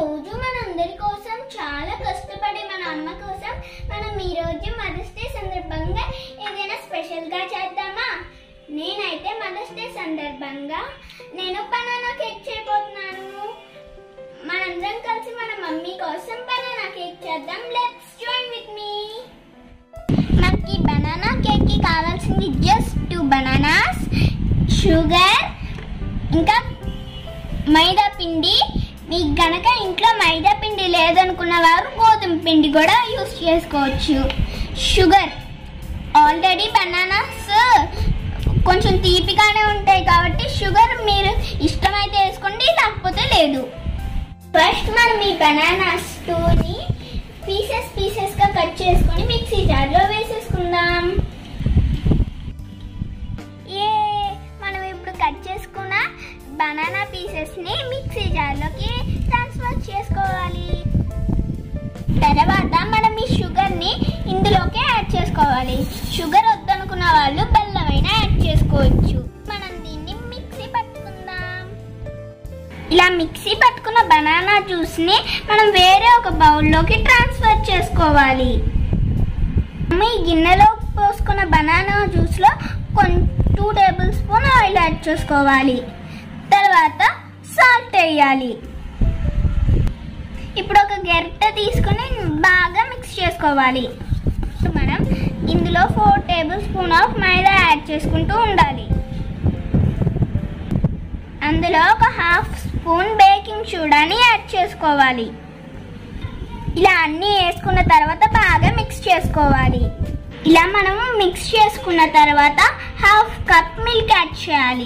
రోజు మనందరి కోసం చాలా కష్టపడే మన అమ్మ కోసం మనం ఈ రోజు మదర్స్ డే సందర్భంగా ఏదైనా స్పెషల్ గా చేద్దామా నేనైతే మదర్స్ డే సందర్భంగా నేను బనానా కేక్ చేయబోతున్నాను మనందరం కలిసి మన మమ్మీ కోసం బనానా కేక్ చేద్దాం లెట్స్ జాయిన్ విత్ మీ మనకి బనానా కేక్ కి కావాల్సింది జస్ట్ టూ బనానాస్ షుగర్ ఇంకా మైదా పిండి మీకు గనక ఇంట్లో మైదా పిండి లేదనుకున్న వారు గోధుమ పిండి కూడా యూస్ చేసుకోవచ్చు షుగర్ ఆల్రెడీ బనానాస్ కొంచెం తీపిగానే ఉంటాయి కాబట్టి షుగర్ మీరు ఇష్టమైతే వేసుకోండి లేకపోతే లేదు ఫస్ట్ మనం ఈ బనానాస్ టూని పీసెస్ పీసెస్ గా కట్ చేసుకొని మిక్సీ జార్లో వేసేసుకుందాం ఏ మనం ఇప్పుడు కట్ చేసుకున్న బనానా పీసెస్ ని మిక్సీ జార్లోకి ట్రాన్స్ఫర్ చేసుకోవాలి తర్వాత మనం ఈ షుగర్ ని ఇందులోకి యాడ్ చేసుకోవాలి షుగర్ వద్దనుకున్న వాళ్ళు బెల్లమైనా యాడ్ చేసుకోవచ్చు మనం దీన్ని మిక్సీ పట్టుకుందాం ఇలా మిక్సీ పట్టుకున్న బనానా జ్యూస్ ని మనం వేరే ఒక బౌల్లోకి ట్రాన్స్ఫర్ చేసుకోవాలి మనం ఈ గిన్నెలో పోసుకున్న బనానా జ్యూస్ లో two tablespoon oil add చేసుకోవాలి తర్వాత సాల్ట్ వేయాలి ఇప్పుడు ఒక గెరిటె తీసుకొని బాగా మిక్స్ చేసుకోవాలి ఇప్పుడు మనం ఇందులో four tablespoon of maida add చేసుకుంటూ ఉండాలి అందులో ఒక హాఫ్ స్పూన్ బేకింగ్ సోడాని యాడ్ చేసుకోవాలి ఇలా అన్నీ వేసుకున్న తర్వాత బాగా మిక్స్ చేసుకోవాలి ఇలా మనం మిక్స్ చేసుకున్న తర్వాత హాఫ్ కప్ మిల్క్ యాడ్ చేయాలి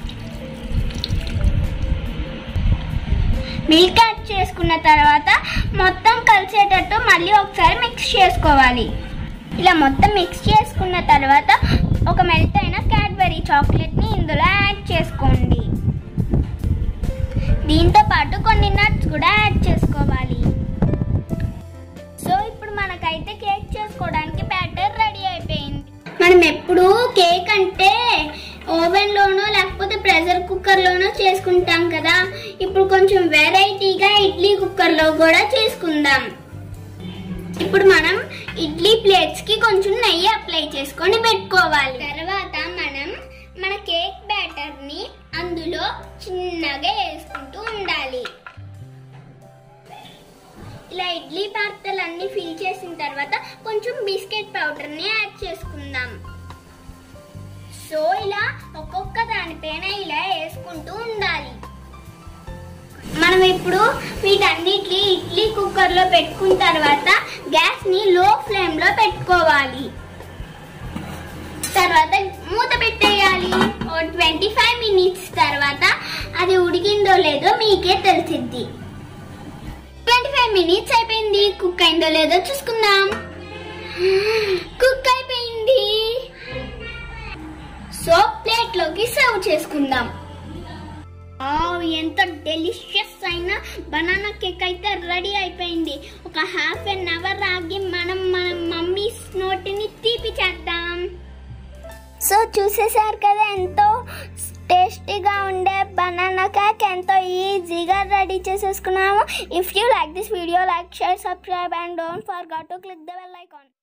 మిల్క్ యాడ్ చేసుకున్న తర్వాత మొత్తం కలిసేటట్టు మళ్ళీ ఒకసారి మిక్స్ చేసుకోవాలి ఇలా మొత్తం మిక్స్ చేసుకున్న తర్వాత ఒక మెల్ట్ అయిన క్యాడ్బరీ చాక్లెట్ని ఇందులో యాడ్ చేసుకోండి దీంతో పాటు కొన్ని నట్స్ కూడా యాడ్ చేసుకోవాలి సో ఇప్పుడు మనకైతే కేక్ చేసుకోవడానికి బ్యాటర్ రెడీ అయిపోయింది మనం ఎప్పుడు కేక్ అంటే ఓవెన్ లోనో లేకపోతే ప్రెషర్ కుక్కర్ లోనో చేసుకుంటాం కదా ఇప్పుడు కొంచెం వెరైటీగా ఇడ్లీ కుక్కర్ లో కూడా చేసుకుందాం ఇప్పుడు మనం ఇడ్లీ ప్లేట్స్ కి కొంచెం నెయ్యి అప్లై చేసుకొని పెట్టుకోవాలి తర్వాత మనం మన కేక్ బ్యాటర్ ని అందులో చిన్నగా వేసుకుంటూ ఉండాలి ఇలా ఇడ్లీ పాత్రలు అన్ని ఫిల్ చేసిన తర్వాత కొంచెం బిస్కెట్ పౌడర్ ని యాడ్ చేసుకుందాం సో ఇలా ఒక్కొక్క దానిపైన ఇలా వేసుకుంటూ ఉండాలి మనం ఇప్పుడు వీటన్నిటిని ఇడ్లీ కుక్కర్ లో పెట్టుకున్న తర్వాత గ్యాస్ ని లో ఫ్లేమ్ లో పెట్టుకోవాలి తర్వాత మూత పెట్టేయాలి ట్వంటీ ఫైవ్ మినిట్స్ తర్వాత అది ఉడికిందో లేదో మీకే తెలిసిద్ది ట్వంటీ ఫైవ్ మినిట్స్ అయిపోయింది కుక్ అయిందో లేదో చూసుకుందాం కుక్ అయిపోయింది సో ప్లేట్ లోకి సర్వ్ చేసుకుందాం వావ్, ఎంత డెలిషియస్ అయిన బనానా కేక్ అయితే రెడీ అయిపోయింది ఒక హాఫ్ అన్ అవర్ ఆగి మనం మన మమ్మీస్ నోటిని తీపి చేద్దాం సో చూసేసారు కదా ఎంతో టేస్టీగా ఉండే బనానా కేక్ ఎంతో ఈజీగా రెడీ చేసేసుకున్నాము if you like this video like share subscribe and don't forget to click the bell icon